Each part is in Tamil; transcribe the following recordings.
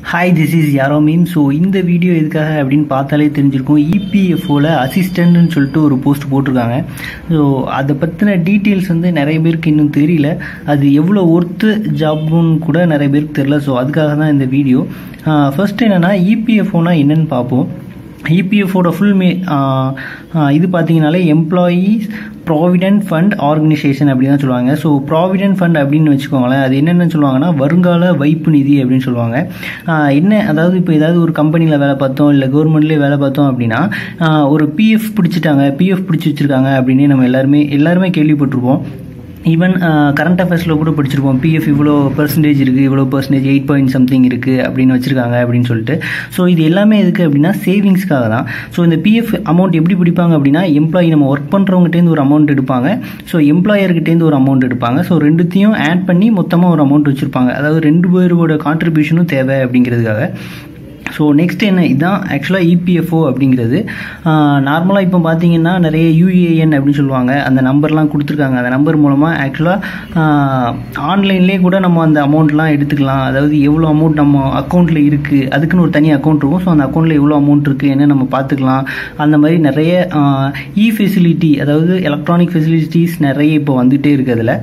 ஹாய் திஸ் இஸ் யாரோ மீம் ஸோ இந்த வீடியோ எதுக்காக அப்படின்னு பார்த்தாலே தெரிஞ்சிருக்கும் இபிஎஃப்ஓவில் அசிஸ்டன்ட்னு சொல்லிட்டு ஒரு போஸ்ட் போட்டிருக்காங்க ஸோ அதை பற்றின டீட்டெயில்ஸ் வந்து நிறைய பேருக்கு இன்னும் தெரியல அது எவ்வளோ ஒர்த்து ஜாப்னு கூட நிறைய பேருக்கு தெரியல ஸோ அதுக்காக தான் இந்த வீடியோ ஃபர்ஸ்ட் என்னென்னா இபிஎஃப்ஓனா என்னன்னு பார்ப்போம் இபிஎஃபோட ஃபுல் மே இது பார்த்தீங்கனாலே எம்ப்ளாயீஸ் ப்ராவிடென்ட் ஃபண்ட் ஆர்கனைசேஷன் அப்படின்னு தான் சொல்லுவாங்க ஸோ ப்ராவிடென்ட் ஃபண்ட் அப்படின்னு வச்சுக்கோங்களேன் அது என்னென்னு சொல்லுவாங்கன்னா வருங்கால வைப்பு நிதி அப்படின்னு சொல்லுவாங்க என்ன அதாவது இப்போ ஏதாவது ஒரு கம்பெனியில் வேலை பார்த்தோம் இல்லை கவர்மெண்ட்லேயே வேலை பார்த்தோம் அப்படின்னா ஒரு பிஎஃப் பிடிச்சிட்டாங்க பிஎஃப் பிடிச்சி வச்சுருக்காங்க அப்படின்னு நம்ம எல்லாருமே எல்லாருமே கேள்விப்பட்டிருப்போம் ஈவன் கரண்ட் அஃபேர்ஸில் கூட படிச்சிருப்போம் பிஎஃப் இவ்வளோ பர்சன்டேஜ் இருக்குது இவ்வளோ பர்சன்டேஜ் எயிட் பாயிண்ட் சம்திங் இருக்குது அப்படின்னு வச்சுருக்காங்க அப்படின்னு சொல்லிட்டு ஸோ இது எல்லாமே எதுக்கு அப்படின்னா சேவிங்ஸ்க்காக தான் ஸோ இந்த பிஎஃப் அமௌண்ட் எப்படி பிடிப்பாங்க அப்படின்னா எம்ப்ளாயி நம்ம ஒர்க் பண்ணுறவங்ககிட்டேருந்து ஒரு அமௌண்ட் எடுப்பாங்க ஸோ எம்ப்ளாயர்கிட்டேருந்து ஒரு அமௌண்ட் எடுப்பாங்க ஸோ ரெண்டுத்தையும் ஆட் பண்ணி மொத்தமாக ஒரு அமௌண்ட் வச்சுருப்பாங்க அதாவது ரெண்டு பேரோட கான்ட்ரிபியூஷனும் தேவை அப்படிங்கிறதுக்காக ஸோ நெக்ஸ்ட் என்ன இதுதான் ஆக்சுவலாக இபிஎஃப்ஓ அப்படிங்கிறது நார்மலாக இப்போ பார்த்தீங்கன்னா நிறைய யூஏஎன் அப்படின்னு சொல்லுவாங்க அந்த நம்பர்லாம் கொடுத்துருக்காங்க அந்த நம்பர் மூலமாக ஆக்சுவலாக ஆன்லைன்லேயே கூட நம்ம அந்த அமௌண்ட்லாம் எடுத்துக்கலாம் அதாவது எவ்வளோ அமௌண்ட் நம்ம அக்கௌண்ட்டில் இருக்குது அதுக்குன்னு ஒரு தனி அக்கௌண்ட் இருக்கும் ஸோ அந்த அக்கௌண்ட்டில் எவ்வளோ அமௌண்ட் இருக்குது என்ன நம்ம பார்த்துக்கலாம் அந்த மாதிரி நிறைய இ ஃபெசிலிட்டி அதாவது எலக்ட்ரானிக் ஃபெசிலிட்டிஸ் நிறைய இப்போ வந்துகிட்டே இருக்குது அதில்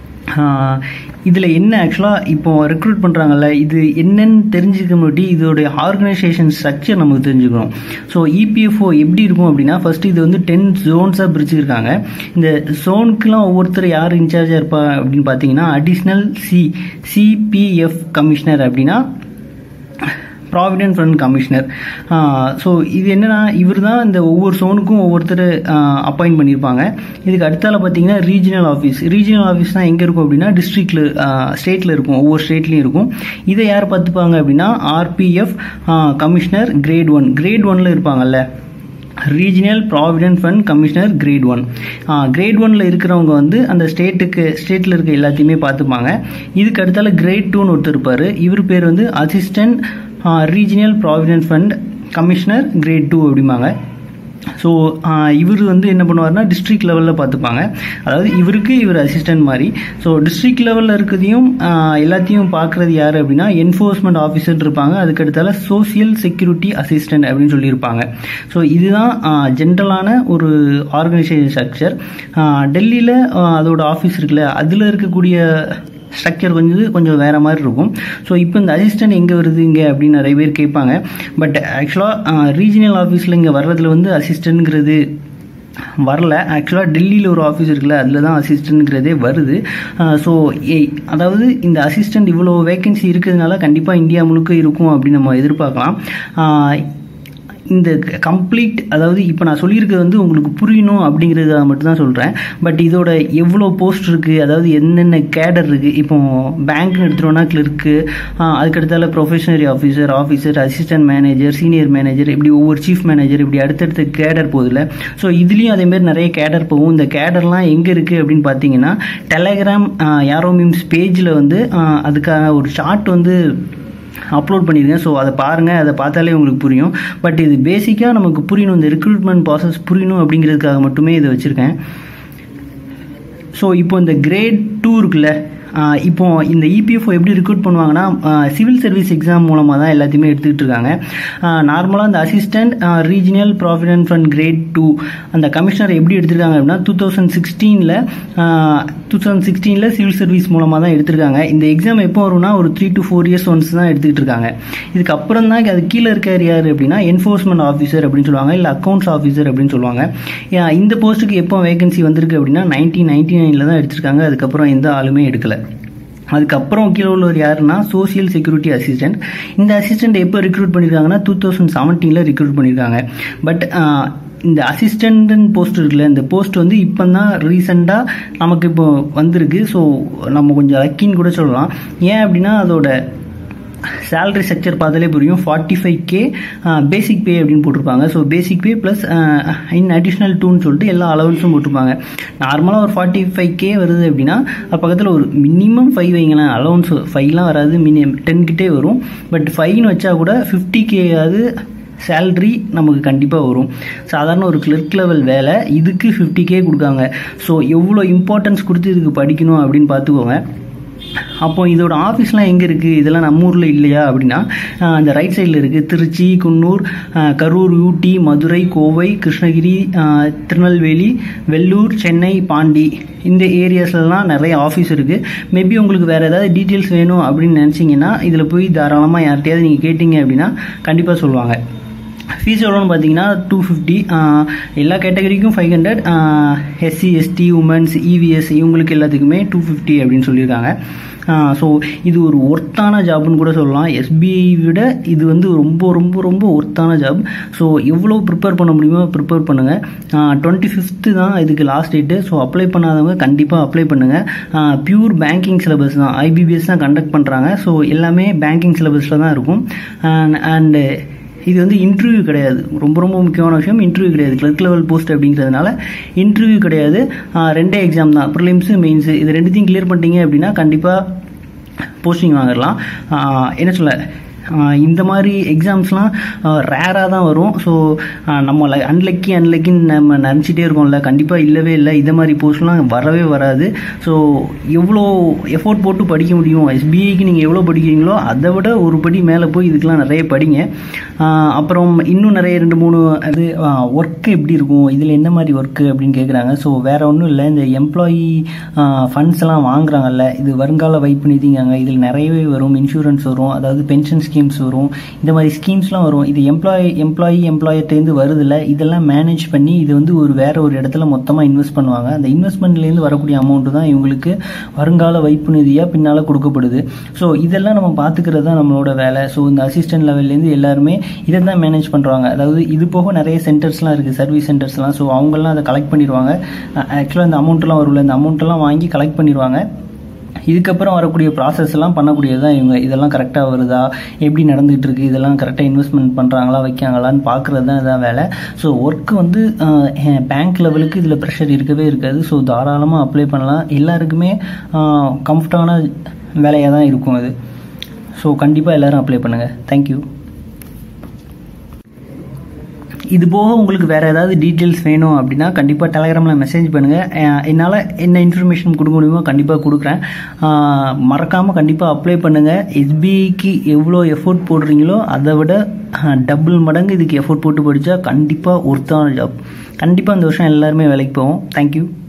இதில் என்ன ஆக்சுவலாக இப்போ ரெக்ரூட் பண்ணுறாங்கல்ல இது என்னன்னு தெரிஞ்சுக்க முன்னாடி இதோடைய ஆர்கனைசேஷன் ஸ்ட்ரக்சர் நமக்கு தெரிஞ்சுக்கணும் ஸோ இபிஎஃப்ஓ எப்படி இருக்கும் அப்படின்னா ஃபர்ஸ்ட் இது வந்து டென் ஜோன்ஸாக பிரிச்சுருக்காங்க இந்த ஜோனுக்குலாம் ஒவ்வொருத்தர் யார் இன்சார்ஜாக இருப்பா அப்படின்னு பார்த்தீங்கன்னா அடிஷ்னல் சி சிபிஎஃப் கமிஷனர் அப்படின்னா ப்ராவிடென்ட் ஃபண்ட் கமிஷனர் ஸோ இது என்னென்னா இவர் தான் இந்த ஒவ்வொரு சோனுக்கும் ஒவ்வொருத்தர் அப்பாயிண்ட் பண்ணியிருப்பாங்க இதுக்கு அடுத்தால பார்த்தீங்கன்னா ரீஜனல் ஆஃபீஸ் ரீஜனல் ஆஃபீஸ்னால் எங்கே இருக்கும் அப்படின்னா டிஸ்ட்ரிக்டில் ஸ்டேட்டில் இருக்கும் ஒவ்வொரு ஸ்டேட்லேயும் இருக்கும் இதை யார் பார்த்துப்பாங்க அப்படின்னா RPF commissioner grade one grade ஒனில் இருப்பாங்கல்ல regional provident fund commissioner grade one grade ஒனில் இருக்கிறவங்க வந்து அந்த ஸ்டேட்டுக்கு ஸ்டேட்டில் இருக்க எல்லாத்தையுமே பார்த்துப்பாங்க இதுக்கு அடுத்தால கிரேட் டூன்னு ஒருத்தர் இருப்பார் இவர் பேர் வந்து assistant regional provident fund commissioner grade two அப்படிம்பாங்க ஸோ இவர் வந்து என்ன பண்ணுவார்னா டிஸ்ட்ரிக்ட் லெவலில் பார்த்துப்பாங்க அதாவது இவருக்கு இவர் அசிஸ்டன்ட் மாதிரி ஸோ டிஸ்ட்ரிக்ட் லெவலில் இருக்கிறதையும் எல்லாத்தையும் பார்க்குறது யார் அப்படின்னா என்ஃபோர்ஸ்மெண்ட் ஆஃபீஸர் இருப்பாங்க அதுக்கடுத்தால சோசியல் செக்யூரிட்டி அசிஸ்டன்ட் அப்படின்னு சொல்லியிருப்பாங்க ஸோ இதுதான் ஜென்ரலான ஒரு ஆர்கனைசேஷன் ஸ்ட்ரக்சர் டெல்லியில் அதோட ஆஃபீஸ் இருக்குல்ல அதில் இருக்கக்கூடிய ஸ்ட்ரக்சர் கொஞ்சம் கொஞ்சம் வேறு மாதிரி இருக்கும் ஸோ இப்போ இந்த அசிஸ்டன்ட் எங்கே வருது இங்கே அப்படின்னு நிறைய பேர் கேட்பாங்க பட் ஆக்சுவலாக ரீஜனல் ஆஃபீஸில் இங்கே வர்றதுல வந்து அசிஸ்டன்ட்ங்கிறது வரல ஆக்சுவலாக டெல்லியில் ஒரு ஆஃபீஸ் இருக்குல்ல அதில் தான் அசிஸ்டன்ட்ங்கிறதே வருது ஸோ அதாவது இந்த அசிஸ்டன்ட் இவ்வளோ வேக்கன்சி இருக்கிறதுனால கண்டிப்பாக இந்தியா முழுக்க இருக்கும் அப்படின்னு நம்ம எதிர்பார்க்கலாம் இந்த கம்ப்ளீட் அதாவது இப்போ நான் சொல்லியிருக்கிறது வந்து உங்களுக்கு புரியணும் அப்படிங்கிறத மட்டும் தான் சொல்கிறேன் பட் இதோட எவ்வளோ போஸ்ட் இருக்குது அதாவது என்னென்ன கேடர் இருக்குது இப்போ பேங்க்னு எடுத்துட்டோம்னா கிளர்க்கு அதுக்கடுத்தால probationary officer officer assistant manager senior manager இப்படி ஒவ்வொரு சீஃப் மேனேஜர் இப்படி அடுத்தடுத்த கேடர் போகுதுல ஸோ இதுலேயும் அதேமாரி நிறைய கேடர் போகும் இந்த கேடர்லாம் எங்கே இருக்குது அப்படின்னு பார்த்தீங்கன்னா டெலகிராம் யாரோ மீம்ஸ் பேஜில் வந்து அதுக்கான ஒரு சார்ட் வந்து அப்லோட் பண்ணியிருக்கேன் ஸோ அதை பாருங்கள் அதை பார்த்தாலே உங்களுக்கு புரியும் பட் இது பேசிக்காக நமக்கு புரியணும் இந்த ரெக்ரூட்மெண்ட் ப்ராசஸ் புரியணும் அப்படிங்கிறதுக்காக மட்டுமே இதை வச்சுருக்கேன் ஸோ இப்போ இந்த கிரேட் டூ இருக்குல்ல இப்போ இந்த இபிஎஃப்ஓ எப்படி ரெக்ரூட் பண்ணுவாங்கன்னா சிவில் சர்வீஸ் எக்ஸாம் மூலமாக தான் எல்லாத்தையுமே எடுத்துக்கிட்டு இருக்காங்க நார்மலாக அந்த assistant regional provident fund grade two அந்த கமிஷனர் எப்படி எடுத்திருக்காங்க அப்படின்னா டூ தௌசண்ட் சிக்ஸ்டீனில் டூ தௌசண்ட் சிக்ஸ்டீனில் சிவில் சர்வீஸ் மூலமாக தான் எடுத்திருக்காங்க இந்த எக்ஸாம் எப்போ வரும்னா ஒரு three to four years once தான் எடுத்துக்கிட்டு இருக்காங்க இதுக்கப்புறம் தான் அது கீழே இருக்கார் யார் அப்படின்னா என்ஃபோர்ஸ்மெண்ட் ஆஃபீஸர் அப்படின்னு சொல்லுவாங்க இல்லை அக்கௌண்ட்ஸ் ஆஃபீஸர் அப்படின்னு சொல்லுவாங்க இந்த போஸ்ட்டுக்கு எப்போ வேகன்சி வந்திருக்கு அப்படின்னா நைன்டீன் நைன்டி நைனில் தான் எடுத்திருக்காங்க அதுக்கப்புறம் எந்த ஆளுமே எடுக்கலை அதுக்கப்புறம் கீழே உள்ளவர் யாருன்னா சோசியல் செக்யூரிட்டி அசிஸ்டன்ட் இந்த அசிஸ்டன்ட் எப்போ ரெக்ரூட் பண்ணியிருக்காங்கன்னா டூ தௌசண்ட் செவன்டீனில் ரெக்ரூட் பண்ணியிருக்காங்க பட் இந்த அசிஸ்டன்ட் போஸ்ட் இருக்குல்ல இந்த போஸ்ட் வந்து இப்போ தான் ரீசெண்டாக நமக்கு இப்போ வந்திருக்கு ஸோ நம்ம கொஞ்சம் லக்கின்னு கூட சொல்லலாம் ஏன் அப்படின்னா அதோட சேலரி ஸ்ட்ரக்சர் பார்த்தாலே புரியும் forty five K basic pay அப்படின்னு போட்டிருப்பாங்க so basic pay plus in additional டூன்னு சொல்லிட்டு எல்லா அலவன்ஸும் போட்டிருப்பாங்க நார்மலாக ஒரு ஃபார்ட்டி ஃபைவ் கே வருது அப்படின்னா அது பக்கத்தில் ஒரு மினிமம் ஃபைவ் வைங்களேன் அலவன்ஸ் ஃபைவ்லாம் வராது மினிமம் டென் கிட்டே வரும் பட் ஃபைவ்னு வச்சா கூட ஃபிஃப்டி கேயாவது சேல்ரி நமக்கு கண்டிப்பாக வரும் சாதாரண ஒரு கிளர்க் லெவல் வேலை இதுக்கு ஃபிஃப்டி கே கொடுக்காங்க ஸோ எவ்வளோ இம்பார்ட்டன்ஸ் கொடுத்து இதுக்கு படிக்கணும் அப்படின்னு பார்த்துக்கோங்க அப்போ இதோட ஆஃபீஸ்லாம் எங்கே இருக்குது இதெல்லாம் நம்ம ஊரில் இல்லையா அப்படின்னா ஆஹ் அந்த ரைட் சைடில் இருக்குது திருச்சி குன்னூர் ஆஹ் கரூர் ஊட்டி மதுரை கோவை கிருஷ்ணகிரி ஆஹ் திருநெல்வேலி வெள்ளூர் சென்னை பாண்டி இந்த ஏரியாஸ்லலாம் நிறைய ஆஃபீஸ் இருக்குது மேபி உங்களுக்கு வேறு ஏதாவது டீட்டெயில்ஸ் வேணும் அப்படின்னு நினச்சிங்கன்னா இதில் போய் தாராளமாக யார்கிட்டயாவது நீங்கள் கேட்டிங்க அப்படின்னா கண்டிப்பாக சொல்லுவாங்க ஃபீஸ் எவ்வளோன்னு பார்த்தீங்கன்னா டூ ஃபிஃப்டி எல்லா கேட்டகரிக்கும் five hundred SC ST womens EVS இவங்களுக்கு எல்லாத்துக்குமே டூ ஃபிஃப்டி அப்படின்னு சொல்லியிருக்காங்க ஸோ இது ஒரு ஒர்த்தான ஜாப்னு கூட சொல்லலாம் எஸ்பிஐ விட இது வந்து ரொம்ப ரொம்ப ரொம்ப ஒர்த்தான ஜாப் ஸோ எவ்வளோ ப்ரிப்பேர் பண்ண முடியுமோ ப்ரிப்பேர் பண்ணுங்கள் டுவெண்ட்டி ஃபிஃப்த்து தான் இதுக்கு லாஸ்ட் டேட்டு ஸோ அப்ளை பண்ணாதவங்க கண்டிப்பாக அப்ளை பண்ணுங்கள் பியூர் பேங்கிங் சிலபஸ் தான் ஐபிபிஎஸ் தான் கண்டக்ட் பண்ணுறாங்க ஸோ எல்லாமே பேங்கிங் சிலபஸில் தான் இருக்கும் அண்டு இது வந்து இன்டர்வியூ கிடையாது ரொம்ப ரொம்ப முக்கியமான விஷயம் இன்டர்வியூ கிடையாது கிளர்க் லெவல் போஸ்ட் அப்படிங்கிறதுனால இன்டர்வியூ கிடையாது ஆஹ் ரெண்டே எக்ஸாம் தான் ப்ரிலிம்ஸு மெயின்ஸு இது ரெண்டுத்தையும் கிளியர் பண்ணிட்டீங்க அப்படின்னா கண்டிப்பாக போஸ்டிங் வாங்கிடலாம் ஆஹ் என்ன சொல்ல ஆஹ் இந்த மாதிரி எக்ஸாம்ஸ்லாம் ரேராக தான் வரும் ஸோ நம்ம அன்லக்கி அன்லக்கின்னு நம்ம நினச்சிட்டே இருக்கோம்ல கண்டிப்பாக இல்லவே இல்லை இந்த மாதிரி போஸ்ட்லாம் வரவே வராது ஸோ எவ்வளோ எஃபோர்ட் போட்டு படிக்க முடியும் எஸ்பிஐக்கு நீங்கள் எவ்வளோ படிக்கிறீங்களோ அதை விட ஒரு படி மேலே போய் இதுக்கெலாம் நிறைய படிங்க ஆஹ் அப்புறம் இன்னும் நிறைய ரெண்டு மூணு அது ஒர்க்கு எப்படி இருக்கும் இதில் என்ன மாதிரி ஒர்க்கு அப்படின்னு கேட்குறாங்க ஸோ வேறு ஒன்றும் இல்லை இந்த எம்ப்ளாயி ஃபண்ட்ஸ் எல்லாம் வாங்குறாங்கல்ல இது வருங்கால வைப்பு நிதிங்காங்க இதில் நிறையவே வரும் இன்சூரன்ஸ் வரும் அதாவது பென்ஷன் ஸ்கீம்ஸ் வரும் இந்த மாதிரி ஸ்கீம்ஸ்லாம் வரும் இது எம்ப்ளாயி எம்ப்ளாயி எம்ப்ளாயர்ட்டேருந்து வருதில்ல இதெல்லாம் மேனேஜ் பண்ணி இது வந்து ஒரு வேற ஒரு இடத்துல மொத்தமாக இன்வெஸ்ட் பண்ணுவாங்க அந்த இன்வெஸ்ட்மெண்ட்லேருந்து வரக்கூடிய அமௌண்ட்டு தான் இவங்களுக்கு வருங்கால வைப்பு நிதியாக பின்னால் கொடுக்கப்படுது ஸோ இதெல்லாம் நம்ம பார்த்துக்கிறது தான் நம்மளோட வேலை ஸோ இந்த அசிஸ்டன்ட் லெவல்லேருந்து எல்லாருமே இதை தான் மேனேஜ் பண்ணுறாங்க அதாவது இது போக நிறைய சென்டர்ஸ்லாம் இருக்குது சர்வீஸ் சென்டர்ஸ்லாம் ஸோ அவங்கெல்லாம் அதை கலெக்ட் பண்ணிடுவாங்க ஆக்சுவலாக இந்த அமௌண்ட்லாம் வரும்ல இந்த அமௌண்ட்டெல்லாம் வாங்கி கலெக்ட் பண்ணிடுவாங்க இதுக்கப்புறம் வரக்கூடிய ப்ராசஸ் எல்லாம் பண்ணக்கூடியது தான் இவங்க இதெல்லாம் கரெக்டாக வருதா எப்படி நடந்துகிட்டு இருக்கு இதெல்லாம் கரெக்டாக இன்வெஸ்ட்மெண்ட் பண்ணுறாங்களா வைக்காங்களான்னு பார்க்குறது தான் இதான் வேலை ஸோ ஒர்க் வந்து பேங்க் லெவலுக்கு இதில் ப்ரெஷர் இருக்கவே இருக்காது ஸோ தாராளமாக அப்ளை பண்ணலாம் எல்லாருக்குமே கம்ஃபர்டான வேலையாக தான் இருக்கும் அது ஸோ கண்டிப்பாக எல்லோரும் அப்ளை பண்ணுங்கள் தேங்க்யூ இது போக உங்களுக்கு வேறு ஏதாவது டீட்டெயில்ஸ் வேணும் அப்படின்னா கண்டிப்பாக டெலகிராமில் மெசேஜ் பண்ணுங்கள் என்னால் என்ன இன்ஃபர்மேஷன் கொடுக்க முடியுமோ கண்டிப்பாக கொடுக்குறேன் மறக்காமல் கண்டிப்பாக அப்ளை பண்ணுங்கள் எஸ்பிஐக்கு எவ்வளோ எஃபோர்ட் போடுறீங்களோ அதை விட டபுள் மடங்கு இதுக்கு எஃபோர்ட் போட்டு படித்தா கண்டிப்பாக ஒர்த்தான ஜாப் கண்டிப்பாக இந்த வருஷம் எல்லாருமே வேலைக்கு போவோம் தேங்க்யூ